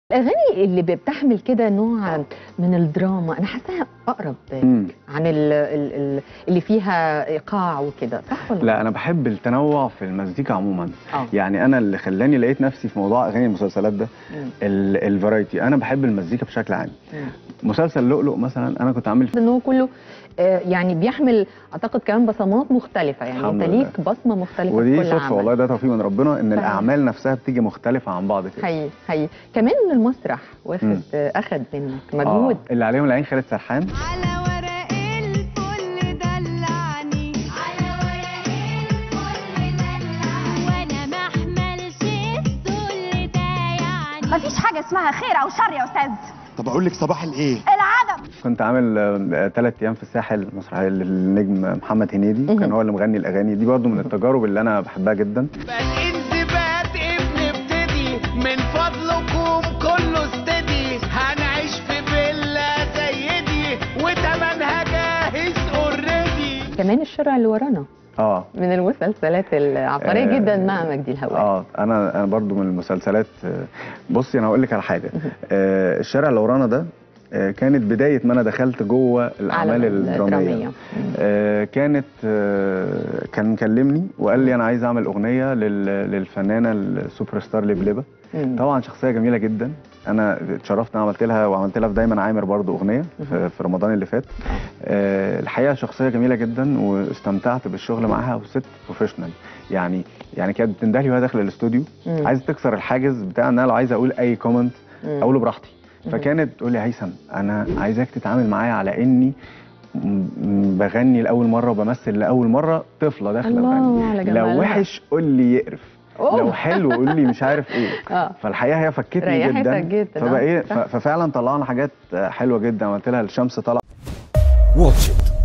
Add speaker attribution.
Speaker 1: الاغاني اللي بتحمل كده نوع من الدراما انا حاساها اقرب
Speaker 2: مم.
Speaker 1: عن ال ال ال اللي فيها ايقاع وكده صح ولا
Speaker 2: لا انا بحب التنوع في المزيكا عموما
Speaker 1: اه
Speaker 2: يعني انا اللي خلاني لقيت نفسي في موضوع اغاني المسلسلات ده
Speaker 1: مم.
Speaker 2: ال- الفرايتي انا بحب المزيكا بشكل عام
Speaker 1: مم.
Speaker 2: مسلسل لؤلؤ مثلا انا كنت عامل
Speaker 1: ان هو كله آه، يعني بيحمل اعتقد كمان بصمات مختلفه يعني
Speaker 2: الحمد
Speaker 1: انت
Speaker 2: لله.
Speaker 1: ليك بصمه مختلفه
Speaker 2: ودي
Speaker 1: في كل
Speaker 2: صدفه
Speaker 1: عمل
Speaker 2: والله ده توفيق من ربنا ان
Speaker 1: صحيح.
Speaker 2: الاعمال نفسها بتيجي مختلفه عن بعض كده
Speaker 1: حقيقي حقيقي كمان المسرح
Speaker 2: مم.
Speaker 1: واخد آه، اخد منك مجهود
Speaker 2: آه. اللي عليهم العين خالد سرحان
Speaker 3: على ورق الفل دلعني على ورق الفل دلعني وانا ما احملش الذل ده يعني
Speaker 4: مفيش حاجة اسمها خير أو شر يا أستاذ
Speaker 5: طب اقول لك صباح الايه
Speaker 4: العدم
Speaker 2: كنت عامل ثلاث ايام في الساحل مسرحيه للنجم محمد هنيدي
Speaker 1: مهم.
Speaker 2: كان هو اللي مغني الاغاني دي برضو من التجارب اللي انا بحبها جدا
Speaker 6: الانتباهات بنبتدي من فضلكم كله استدي هنعيش في فيلا زي دي وتمنها جاهز اوريدي
Speaker 1: كمان الشارع اللي ورانا
Speaker 2: اه
Speaker 1: من المسلسلات العبقريه
Speaker 2: آه،
Speaker 1: جدا مع مجدي الهواري
Speaker 2: اه انا انا برضو من المسلسلات آه، بصي انا هقول لك على حاجه آه الشارع اللي ورانا ده آه كانت بدايه ما انا دخلت جوه الاعمال
Speaker 1: عالم
Speaker 2: الدراميه
Speaker 1: الدرامية. مم.
Speaker 2: آه كانت آه كان مكلمني وقال لي انا عايز اعمل اغنيه لل- للفنانه السوبر ستار لبلبه
Speaker 1: مم.
Speaker 2: طبعا شخصيه جميله جدا انا اتشرفت ان أنا عملت لها وعملت لها في دايما عامر برضو اغنيه في, في رمضان اللي فات آه الحقيقه شخصيه جميله جدا واستمتعت بالشغل معاها وست بروفيشنال يعني يعني كانت بتندهلي وهي داخله الاستوديو
Speaker 1: مم.
Speaker 2: عايزه تكسر الحاجز بتاع ان انا لو عايز اقول اي كومنت
Speaker 1: مم.
Speaker 2: اقوله براحتي فكانت تقول لي هيثم انا عايزاك تتعامل معايا على اني م- م- بغني لاول مره وبمثل لاول مره طفله داخله
Speaker 1: الله على
Speaker 2: تغني
Speaker 1: جمالها.
Speaker 2: لو وحش قول لي يقرف
Speaker 1: أوه.
Speaker 2: لو حلو قول لي مش عارف ايه
Speaker 1: اه
Speaker 2: فالحقيقه هي فكتني
Speaker 1: ريحتك
Speaker 2: جدا
Speaker 1: جدا،
Speaker 2: فبقى
Speaker 1: آه،
Speaker 2: ايه
Speaker 1: صح.
Speaker 2: ف- ففعلا طلعنا حاجات حلوه جدا عملت لها الشمس طلع
Speaker 7: واتش إت